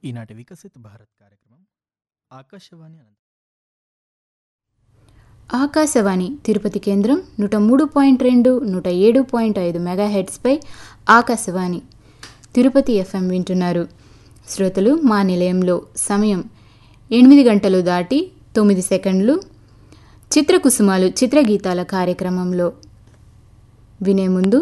ఈనాటి వికసిత్ భారత్ కార్యక్రమం ఆకాశవాణి అనంత ఆకాశవాణి తిరుపతి కేంద్రం నూట మూడు పాయింట్ రెండు నూట ఏడు పాయింట్ ఐదు మెగాహెడ్స్పై ఆకాశవాణి తిరుపతి ఎఫ్ఎం వింటున్నారు శ్రోతలు మా నిలయంలో సమయం ఎనిమిది గంటలు దాటి తొమ్మిది సెకండ్లు చిత్రకుసుమాలు చిత్రగీతాల కార్యక్రమంలో వినే ముందు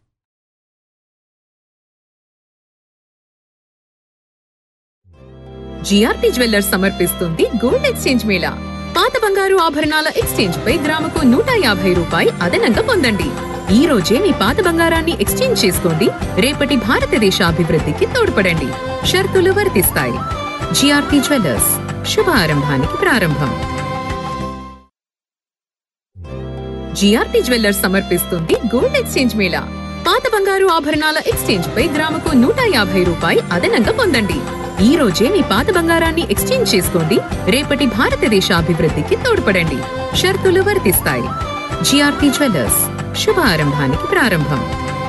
జిఆర్పి జ్యువెల్లర్స్ సమర్పిస్తుంది గోల్డ్ ఎక్స్చేంజ్ మేళా పాత బంగారు ఆభరణాల ఎక్స్చేంజ్ పై గ్రాముకు నూట యాభై రూపాయి అదనంగా పొందండి ఈ రోజే మీ పాత బంగారాన్ని ఎక్స్చేంజ్ చేసుకోండి రేపటి భారతదేశ అభివృద్ధికి తోడ్పడండి షరతులు వర్తిస్తాయి జిఆర్పి జ్యువెల్లర్స్ శుభ ఆరంభానికి ప్రారంభం జిఆర్పి జ్యువెల్లర్స్ సమర్పిస్తుంది గోల్డ్ ఎక్స్చేంజ్ మేళా పాత బంగారు ఆభరణాల ఎక్స్చేంజ్ పై గ్రాముకు నూట యాభై రూపాయి అదనంగా పొందండి ఈ రోజే మీ పాత బంగారాన్ని ఎక్స్చేంజ్ చేసుకోండి రేపటి భారతదేశ అభివృద్ధికి తోడ్పడండి షరతులు వర్తిస్తాయి జిఆర్పి జ్యువెల్లర్స్ శుభ ఆరంభానికి ప్రారంభం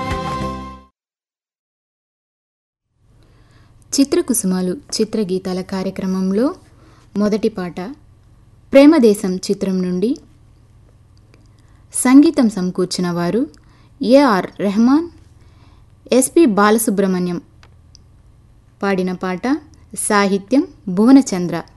చిత్రకుసుమాలు చిత్రగీతాల కార్యక్రమంలో మొదటి పాట ప్రేమదేశం చిత్రం నుండి సంగీతం సమకూర్చిన వారు ఏఆర్ రెహమాన్ ఎస్పి బాలసుబ్రహ్మణ్యం పాడిన పాట సాహిత్యం భువనచంద్ర